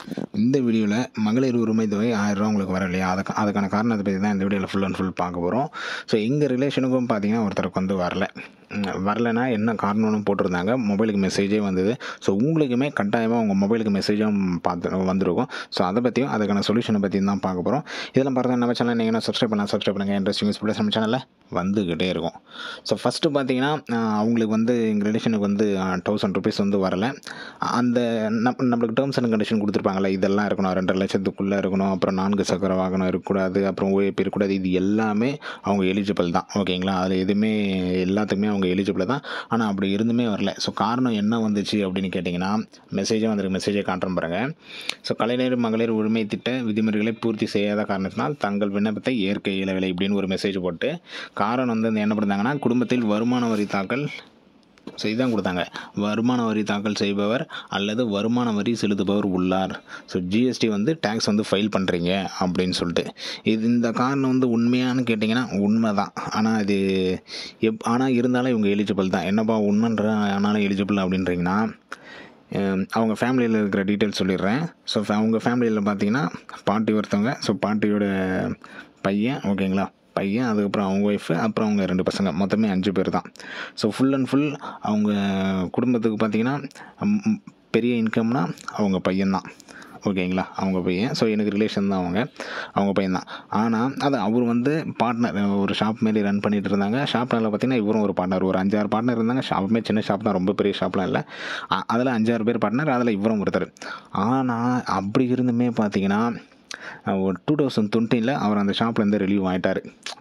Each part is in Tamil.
இந்த வீடியோவில் மகளிர் உரிமை தொகை ஆயிரரூவா உங்களுக்கு வர இல்லையா அதுக்கு அதுக்கான காரணத்தை பற்றி தான் இந்த வீடியோவில் ஃபுல் அண்ட் ஃபுல் பார்க்க போகிறோம் ஸோ எங்கள் ரிலேஷனுக்கும் பார்த்தீங்கன்னா ஒருத்தருக்கு வந்து வரல ம், வரலைன்னா என்ன காரணம்னு போட்டிருந்தாங்க மொபைலுக்கு மெசேஜே வந்தது ஸோ உங்களுக்குமே கட்டாயமாக உங்கள் மொபைலுக்கு மெசேஜும் பார்த்து வந்திருக்கும் ஸோ அதை பற்றியும் அதுக்கான சொல்யூஷனை பற்றியும் தான் பார்க்க போகிறோம் இதெல்லாம் பார்த்தா நம்ம சேனல் நீங்கள் சப்ஸ்கிரைப் பண்ணலாம் சப்ஸ்கிரைப் பண்ணுங்கள் இன்ட்ரெஸ்டிங் ப்ளஸ் நம்ம சேனலில் வந்துக்கிட்டே இருக்கும் ஸோ ஃபஸ்ட்டு பார்த்தீங்கன்னா ஆஹ், அவங்களுக்கு வந்து எங்கள் ரிலேஷனுக்கு வந்து தௌசண்ட் ருபீஸ் வந்து வரல அந்த நம் நம்மளுக்கு டேர்ம்ஸ் அண்ட் கண்டிஷன் கொடுத்துருப்பாங்கல்ல இதெல்லாம் இருக்கணும் ரெண்டரை லட்சத்துக்குள்ளே இருக்கணும் அப்புறம் நான்கு சக்கர வாகனம் இருக்கக்கூடாது அப்புறம் ஓஏபி இருக்கக்கூடாது இது எல்லாமே அவங்க எலிஜிபிள் தான் ஓகேங்களா அதில் எதுவுமே எல்லாத்துக்குமே அவங்க எலிஜிபிள் தான் ஆனால் அப்படி இருந்துமே வரல ஸோ காரணம் என்ன வந்துச்சு அப்படின்னு கேட்டிங்கன்னா மெசேஜே வந்திருக்கு மெசேஜை காட்டுறேன் பாருங்க ஸோ கலைஞர் மகளிர் உரிமை திட்ட விதிமுறைகளை பூர்த்தி செய்யாத காரணத்தினால் தங்கள் விண்ணப்பத்தை ஏற்க இயலவில்லை இப்படின்னு ஒரு மெசேஜ் போட்டு காரணம் வந்து என்ன பண்ணிருந்தாங்கன்னா குடும்பத்தில் வருமான வரி தாக்கல் ஸோ இதான் கொடுத்தாங்க வருமான வரி தாக்கல் செய்பவர் அல்லது வருமான வரி செலுத்துபவர் உள்ளார் ஸோ ஜிஎஸ்டி வந்து டேக்ஸ் வந்து ஃபைல் பண்ணுறீங்க அப்படின்னு சொல்லிட்டு இது இந்த காரணம் வந்து உண்மையான்னு கேட்டிங்கன்னா உண்மை தான் ஆனால் இது எப் ஆனால் இருந்தாலும் இவங்க எலிஜிபிள் தான் என்னப்பா உண்மைன்ற ஆனாலும் எலிஜிபிள் அப்படின்றீங்கன்னா ஹம், அவங்க ஃபேமிலியில் இருக்கிற டீட்டெயில்ஸ் சொல்லிடுறேன் ஸோ அவங்க ஃபேமிலியில் பார்த்தீங்கன்னா பாட்டி ஒருத்தவங்க ஸோ பாட்டியோட பையன் ஓகேங்களா பையன் அதுக்கப்புறம் அவங்க ஒய்ஃபு அப்புறம் அவங்க ரெண்டு பசங்க மொத்தமே அஞ்சு பேர் தான் ஸோ ஃபுல் அண்ட் ஃபுல் அவங்க குடும்பத்துக்கு பார்த்தீங்கன்னா ம், பெரிய இன்கம்னா அவங்க பையன்தான் ஓகேங்களா அவங்க பையன் ஸோ எனக்கு ரிலேஷன் தான் அவங்க அவங்க பையன் தான் ஆனால் அது அவர் வந்து பார்ட்னர் ஒரு ஷாப் மாரி ரன் பண்ணிட்டு இருந்தாங்க ஷாப்னால பார்த்தீங்கன்னா இவரும் ஒரு பார்ட்னர் ஒரு அஞ்சாறு பார்ட்னர் இருந்தாங்க ஷாப்புமே சின்ன ஷாப் தான் ரொம்ப பெரிய ஷாப்லாம் இல்லை அதில் அஞ்சாறு பேர் பார்ட்னர் அதில் இவரும் ஒருத்தர் ஆனால் அப்படி இருந்துமே பார்த்தீங்கன்னா ஒரு டூ தௌசண்ட் டுவெண்ட்டியில் அவர் அந்த ஷாப்லேருந்து ரிலீவ் ஆகிட்டார்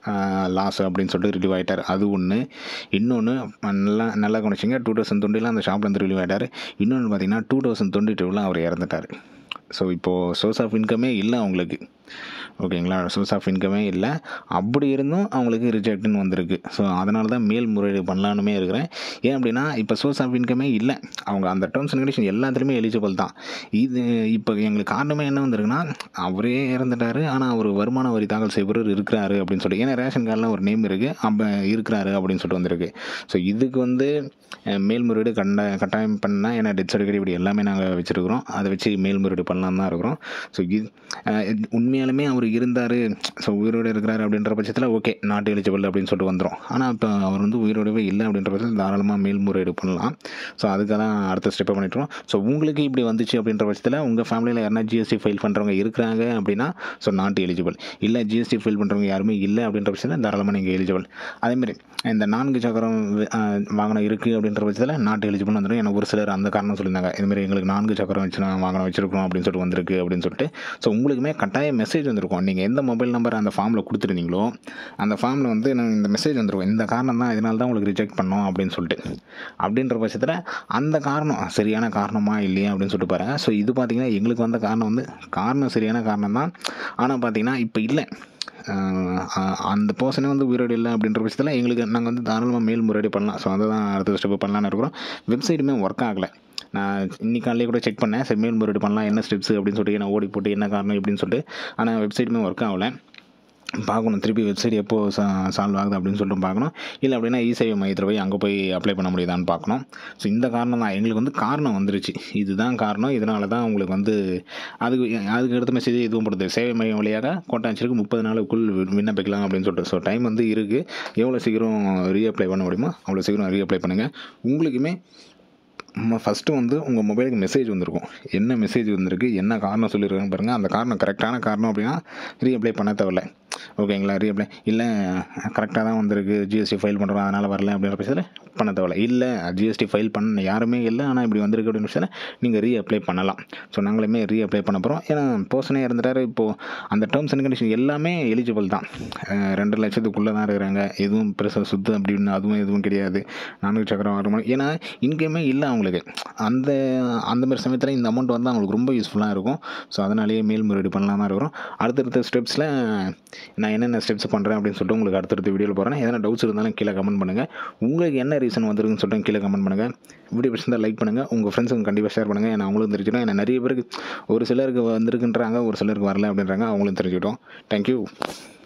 லாஸ் அப்படின்னு சொல்லிட்டு ரிலீவ் ஆகிட்டார் அது ஒன்று இன்னொன்று நல்லா நல்லா கவனிச்சிங்க டூ தௌசண்ட் டுவெண்ட்டியில் அந்த ஷாப்லேருந்து ரிலீவ் ஆகிட்டார் இன்னொன்று பார்த்தீங்கன்னா டூ தௌசண்ட் டுவெண்ட்டி டூவில் அவர் இறந்துட்டார் ஸோ இப்போது சோர்ஸ் ஆஃப் இன்கமே இல்லை அவங்களுக்கு ஓகேங்களா சோர்ஸ் ஆஃப் இன்கமே இல்லை அப்படி இருந்தும் அவங்களுக்கு ரிஜெக்ட்னு வந்திருக்கு ஸோ அதனால தான் மேல்முறையீடு பண்ணலான்னுமே இருக்கிறேன் ஏன் அப்படின்னா இப்போ சோர்ஸ் ஆஃப் இன்கமே இல்லை அவங்க அந்த டேர்ம்ஸ் அண்ட் கண்டிஷன் எல்லாத்துலேயுமே எலிஜிபிள் தான் இது இப்போ எங்களுக்கு காரணமே என்ன வந்திருக்குன்னா அவரே இறந்துட்டார் ஆனால் அவர் வருமான வரி தாக்கல் செய்பவர் இருக்கிறாரு அப்படின்னு சொல்லி ஏன்னா ரேஷன் கார்டில் ஒரு நேம் இருக்குது அப்போ இருக்கிறாரு அப்படின்னு சொல்லிட்டு வந்திருக்கு ஸோ இதுக்கு வந்து அஹ், மேல்முறையீடு கண்ட கட்டாயம் பண்ணால் ஏன்னா டெத் சர்டிஃபிகேட் இப்படி எல்லாமே நாங்கள் வச்சுருக்கிறோம் அதை வச்சு மேல்முறையீடு பண்ணலாம் தான் இருக்கிறோம் ஸோ இது அஹ், இது உண்மையாலுமே அவர் இருந்தார் ஸோ உயிரோடு இருக்கிறாரு அப்படின்ற பட்சத்தில் ஓகே நாட் எலிஜிபிள் அப்படின்னு சொல்லிட்டு வந்துடும் ஆனால் இப்போ அவர் வந்து உயிரோடவே இல்லை அப்படின்ற பட்சத்தில் தாராளமாக மேல்முறையீடு பண்ணலாம் ஸோ அதுக்காக தான் அடுத்த ஸ்டெப்பை பண்ணிட்டுருவோம் ஸோ உங்களுக்கு இப்படி வந்துச்சு அப்படின்ற பட்சத்தில் உங்கள் ஃபேமிலியில் யாருனா ஜிஎஸ்டி ஃபைல் பண்ணுறவங்க இருக்கிறாங்க அப்படின்னா ஸோ நாட் எலிஜிபிள் இல்லை ஜிஎஸ்டி ஃபைல் பண்ணுறவங்க யாருமே இல்லை அப்படின்ற பட்சத்தில் தாராளமாக நீங்கள் எலிஜிபிள் அதேமாதிரி இந்த நான்கு சக்கரம் அஹ், வாகனம் இருக்குது அப்படின்ற பட்சத்தில் நாட் எலிஜிபிள் வந்துடும் எனக்கு ஒரு சிலர் அந்த காரணம் சொல்லியிருந்தாங்க இதுமாதிரி எங்களுக்கு நான்கு சக்கரம் வச்சு நான் வாகனம் வச்சிருக்கோம் அப்படின்னு சொல்லிட்டு வந்திருக்கு அப்படின்னு சொல்லிட்டு ஸோ உங்களுக்குமே கட்டாய மெசேஜ் வந்திருக்கும் நீங்கள் எந்த மொபைல் நம்பர் அந்த ஃபார்மில் கொடுத்துருந்தீங்களோ அந்த ஃபார்மில் வந்து எனக்கு இந்த மெசேஜ் வந்திருக்கும் இந்த காரணம் தான் இதனால தான் உங்களுக்கு ரிஜெக்ட் பண்ணோம் அப்படின்னு சொல்லிட்டு அப்படின்ற பட்சத்தில் அந்த காரணம் சரியான காரணமா இல்லையா அப்படின்னு சொல்லிட்டு பாருங்கள் ஸோ இது பார்த்தீங்கன்னா எங்களுக்கு வந்த காரணம் வந்து காரணம் சரியான காரணம் தான் ஆனால் பார்த்தீங்கன்னா இப்போ இல்லை ஆஹ் ஆஹ் அந்த பர்சனே வந்து உயிரோடு இல்லை அப்படின்ற பட்சத்தில் எங்களுக்கு நாங்கள் வந்து தாராளமாக மேல்முறையீடு பண்ணலாம் ஸோ அதை தான் அடுத்த ஸ்டெப் பண்ணலான்னு இருக்கிறோம் வெப்சைட்டுமே ஒர்க் ஆகலை நான் இன்னைக்கு காலையிலே கூட செக் பண்ணேன் சரி மேல்முறையீடு பண்ணலாம் என்ன ஸ்டெப்ஸ் அப்படின்னு சொல்லிட்டு நான் ஓடி போட்டு என்ன காரணம் எப்படின்னு சொல்லிட்டு ஆனால் வெப்சைட்டுமே ஒர்க் ஆகலை பார்க்கணும் திருப்பி வெப்சைட் எப்போ சா சால்வ் ஆகுது அப்படின்னு சொல்லிட்டு பார்க்கணும் இல்லை அப்படின்னா இ சேவை மையத்தில் போய் அங்கே போய் அப்ளை பண்ண முடியுதான்னு பார்க்கணும் ஸோ இந்த காரணம் தான் எங்களுக்கு வந்து காரணம் வந்துருச்சு இதுதான் காரணம் இதனால தான் உங்களுக்கு வந்து அதுக்கு அதுக்கு அடுத்த மெசேஜ் இதுவும் போடுது சேவை மையம் வழியாக கோட்டாட்சியருக்கு முப்பது நாளுக்குள் வி- விண்ணப்பிக்கலாம் அப்படின்னு சொல்லிட்டு ஸோ டைம் வந்து இருக்குது எவ்வளோ சீக்கிரம் ரீஅப்ளை பண்ண முடியுமோ அவ்வளோ சீக்கிரம் ரீஅப்ளை பண்ணுங்கள் உங்களுக்குமே ஃபஸ்ட்டு வந்து உங்கள் மொபைலுக்கு மெசேஜ் வந்திருக்கும் என்ன மெசேஜ் வந்திருக்கு என்ன காரணம் சொல்லியிருக்காங்க பாருங்கள் அந்த காரணம் கரெக்டான காரணம் அப்படின்னா ரீஅப்ளை பண்ண தேவையில்ல ஓகேங்களா ரீஅப்ளை இல்லை கரெக்டாக தான் வந்திருக்கு ஜிஎஸ்டி ஃபைல் பண்ணுறோம் அதனால் வரல அப்படின்ற பட்சத்தில் பண்ண தேவையில்ல இல்லை ஜிஎஸ்டி ஃபைல் பண்ண யாருமே இல்லை ஆனால் இப்படி வந்திருக்கு அப்படின்னு பட்சத்தில் நீங்கள் ரீஅப்ளை பண்ணலாம் ஸோ நாங்களுமே ரீஅப்ளை பண்ண போகிறோம் ஏன்னா பர்சனே இருந்துட்டாரு இப்போது அந்த டேர்ம்ஸ் அண்ட் கண்டிஷன் எல்லாமே எலிஜிபிள் தான் அஹ் ரெண்டு லட்சத்துக்குள்ளே தான் இருக்கிறாங்க எதுவும் பெருசாக சுத்து அப்படின்னு அதுவும் எதுவும் கிடையாது நான்கு சக்கரம் ஆறு மணி ஏன்னா இன்கமே இல்லை அவங்களுக்கு அந்த அந்த மாதிரி சமயத்தில் இந்த அமௌண்ட் வந்து அவங்களுக்கு ரொம்ப யூஸ்ஃபுல்லாக இருக்கும் ஸோ அதனாலேயே மேல்முறையீடு பண்ணலாமா இருக்கிறோம் அடுத்தடுத்த ஸ்டெப்ஸில் நான் என்னென்ன ஸ்டெப்ஸ் பண்ணுறேன் அப்படின்னு சொல்லிட்டு உங்களுக்கு அடுத்தடுத்த வீடியோவில் போகிறேன் எதனா டவுட்ஸ் இருந்தாலும் கீழே கமெண்ட் பண்ணுங்கள் உங்களுக்கு என்ன ரீசன் வந்திருக்குன்னு சொல்லிட்டு கீழே கமெண்ட் பண்ணுங்கள் வீடியோ பிடிச்சிருந்தா லைக் பண்ணுங்கள் உங்கள் ஃப்ரெண்ட்ஸுக்கு கண்டிப்பாக ஷேர் பண்ணுங்கள் ஏன்னா அவங்களும் தெரிஞ்சுட்டோம் ஏன்னா நிறைய பேருக்கு ஒரு சிலருக்கு வந்திருக்குன்றாங்க ஒரு சிலருக்கு வரல அப்படின்றாங்க அவங்களும் தெரிஞ்சுக்கிட்டோம் தேங்க்யூ